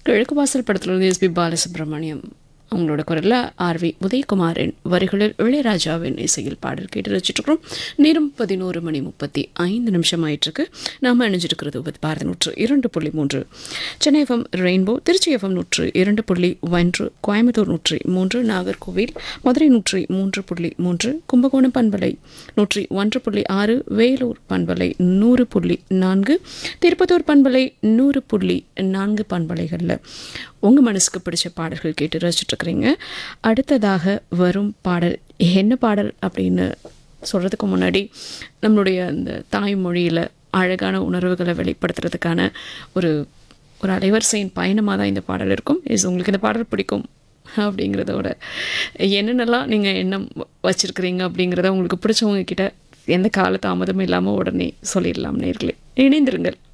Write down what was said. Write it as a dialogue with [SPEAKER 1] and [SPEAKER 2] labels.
[SPEAKER 1] கிழக்கு வாசல் படத்திலிருந்து எஸ்பி பாலசுப்ரமணியம் அவங்களோட குரலில் ஆர்வி உதயகுமாரின் வரிகளில் இளையராஜாவின் இசையில் பாடல் கேட்டு ரசிச்சிட்ருக்கிறோம் நேரம் பதினோரு மணி முப்பத்தி ஐந்து நிமிஷம் ஆயிட்டிருக்கு நாம் அணிஞ்சிருக்கிறது வித் பாரதி நூற்று இரண்டு புள்ளி மூன்று Chennai FM rainbow Trichy FM நூற்று இரண்டு புள்ளி ஒன்று கோயம்புத்தூர் நூற்றி மூன்று நாகர்கோவில் மதுரை நூற்றி மூன்று புள்ளி மூன்று கும்பகோணம் பண்பலை நூற்றி ஒன்று புள்ளி ஆறு வேலூர் பண்பலை நூறு புள்ளி நான்கு திருப்பத்தூர் பண்பலை நூறு புள்ளி நான்கு பண்பலைகளில் உங்கள் மனசுக்கு பிடிச்ச பாடல்கள் கேட்டு ரசிச்சுட்ருக்குறீங்க அடுத்ததாக வரும் பாடல் என்ன பாடல் அப்படின்னு சொல்கிறதுக்கு முன்னாடி நம்மளுடைய அந்த தாய்மொழியில் அழகான உணர்வுகளை வெளிப்படுத்துறதுக்கான ஒரு ஒரு அலைவரிசையின் பயணமாக தான் இந்த பாடல் இருக்கும் இஸ் உங்களுக்கு இந்த பாடல் பிடிக்கும் அப்படிங்கிறதோட என்னென்னலாம் நீங்கள் எண்ணம் வச்சுருக்கிறீங்க அப்படிங்கிறத உங்களுக்கு பிடிச்சவங்க கிட்ட எந்த கால தாமதமும் இல்லாமல் உடனே சொல்லிடலாம் நேர்களே இணைந்திருங்கள்